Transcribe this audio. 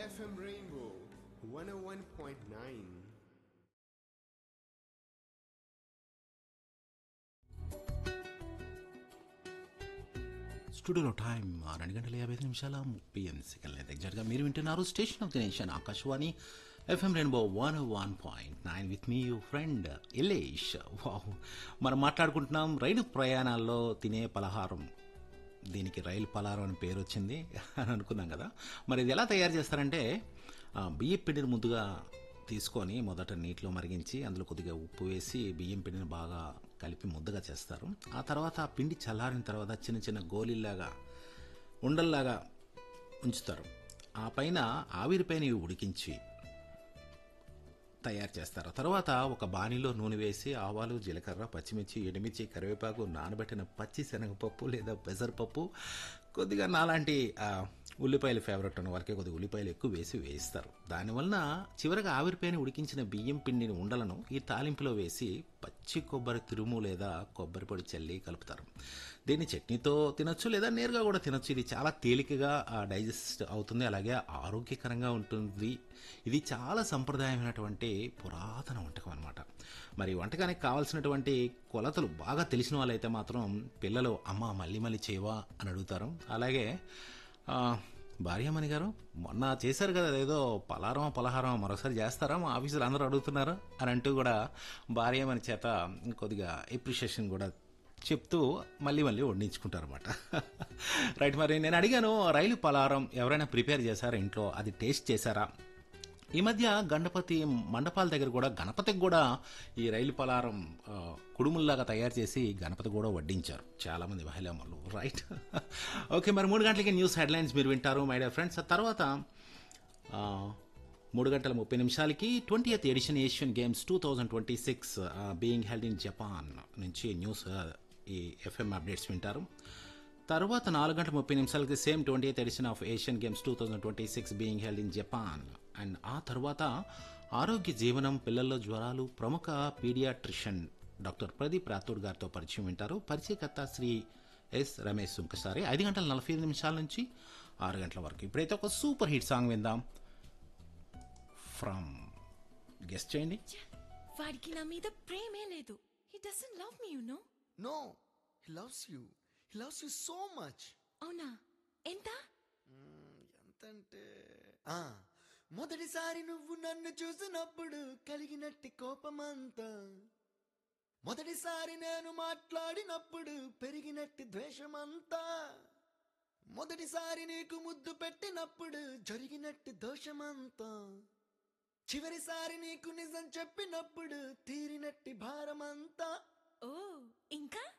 FM Rainbow 101.9. స్టూడియోలో time రెండు గంటల యాభై ఐదు నిమిషాల ముప్పై ఎనిమిది సెకండ్లు అయితే ఎగ్జాక్ట్గా మీరు వింటున్నారు station of the nation Akashvani FM rainbow one one point nine with me you friend Ilesh వాహ్ మనం మాట్లాడుకుంటున్నాం రైలు ప్రయాణాల్లో తినే పలహారం దీనికి రైలు పలారం అని పేరు వచ్చింది అని అనుకున్నాం కదా మరి ఇది ఎలా తయారు చేస్తారంటే ఆ, బియ్యం పిండిని ముందుగా తీసుకొని మొదట నీటిలో మరిగించి అందులో కొద్దిగా ఉప్పు వేసి బియ్యం పిండిని బాగా కలిపి ముద్దగా చేస్తారు ఆ తర్వాత ఆ పిండి చల్లారిన తర్వాత చిన్న చిన్న గోళీల్లాగా ఉండల్లాగా ఉంచుతారు ఆ పైన ఆవిరిపైన ఇవి ఉడికించి తయారు చేస్తారు తర్వాత ఒక బాణీలో నూనె వేసి ఆవాలు జీలకర్ర పచ్చిమిర్చి ఎండుమిర్చి కరివేపాకు నానబెట్టిన పచ్చి శనగపప్పు లేదా పెసరపప్పు కొద్దిగా నాలాంటి ఆ, ఉల్లిపాయలు ఫేవరెట్ ఉన్న వాళ్ళకి కొద్దిగా ఉల్లిపాయలు ఎక్కువ వేసి వేయిస్తారు దానివలన చివరగా ఆవిరిపైన ఉడికించిన బియ్యం పిండిని ఉండలను ఈ తాలింపులో వేసి పచ్చి కొబ్బరి తురుము లేదా కొబ్బరి పొడి చల్లి కలుపుతారు దీన్ని చట్నీతో తినొచ్చు లేదా నేరుగా కూడా తినొచ్చు ఇది చాలా తేలికగా డైజెస్ట్ అవుతుంది అలాగే ఆరోగ్యకరంగా ఉంటుంది ఇది చాలా సంప్రదాయమైనటువంటి పురాతన వంటకం అనమాట మరి వంటకానికి కావాల్సినటువంటి కొలతలు బాగా తెలిసిన వాళ్ళైతే మాత్రం పిల్లలు అమ్మ మళ్ళీ మళ్ళీ చేయవా అని అడుగుతారు అలాగే ఆ, భార్యమణి గారు మొన్న చేశారు కదా ఏదో పలారం పలహారం మరోసారి చేస్తారా మా ఆఫీసులో అందరూ అడుగుతున్నారు అని అంటూ కూడా భార్యమణి చేత కొద్దిగా ఎప్రిషియేషన్ కూడా చెప్తూ మళ్ళీ మళ్ళీ వండించుకుంటారు అనమాట రైట్ మరి నేను అడిగాను రైలు పలారం ఎవరైనా ప్రిపేర్ చేశారా ఇంట్లో అది టేస్ట్ చేశారా ఈ మధ్య గణపతి మండపాల దగ్గర కూడా గణపతికి కూడా ఈ రైలు పలారం ఆ, కుడుముల్లాగా తయారు చేసి గణపతి కూడా వడ్డించారు చాలా మంది మహిళలు రైట్ ఓకే మరి మూడు గంటలకి న్యూస్ హెడ్లైన్స్ మీరు వింటారు మై డియర్ ఫ్రెండ్స్ ఆ తర్వాత ఆ, మూడు గంటల ముప్పై నిమిషాలకి twenty eighth edition Asian games two thousand twenty six being held in Japan నుంచి న్యూస్ ఆ, ఈ ఎఫ్ఎం అప్డేట్స్ వింటారు తర్వాత నాలుగు గంటల ముప్పై నిమిషాలకి same twenty eighth edition of Asian games two thousand twenty six being held in Japan and ఆ తర్వాత ఆరోగ్య జీవనం పిల్లల్లో జ్వరాలు ప్రముఖ పీడియాట్రిషియన్ డాక్టర్ ప్రదీప్ రాథోడ్ గారితో పరిచయం వింటారు పరిచయకర్త శ్రీ ఎస్ రమేష్ సుంకసారి ఐదు గంటల నలభై ఐదు నిమిషాల నుంచి ఆరు గంటల వరకు ఇప్పుడైతే ఒక సూపర్ హిట్ సాంగ్ విందాం ఫ్రమ్ గెస్ట్ చేయండి వాడికి నా మీద ప్రేమే లేదు he doesn't love me you know No, he loves you. He loves you so much. అవునా ఎంత ఎంతంటే ఆ మొదటిసారి నువ్వు నన్ను చూసినప్పుడు కలిగినట్టి కోపమంతా మొదటిసారి నేను మాట్లాడినప్పుడు పెరిగినట్టి ద్వేషమంతా మొదటిసారి నీకు ముద్దు పెట్టినప్పుడు జరిగినట్టి దోషమంతా చివరిసారి నీకు నిజం చెప్పినప్పుడు తీరినట్టి భారమంతా ఓ ఇంకా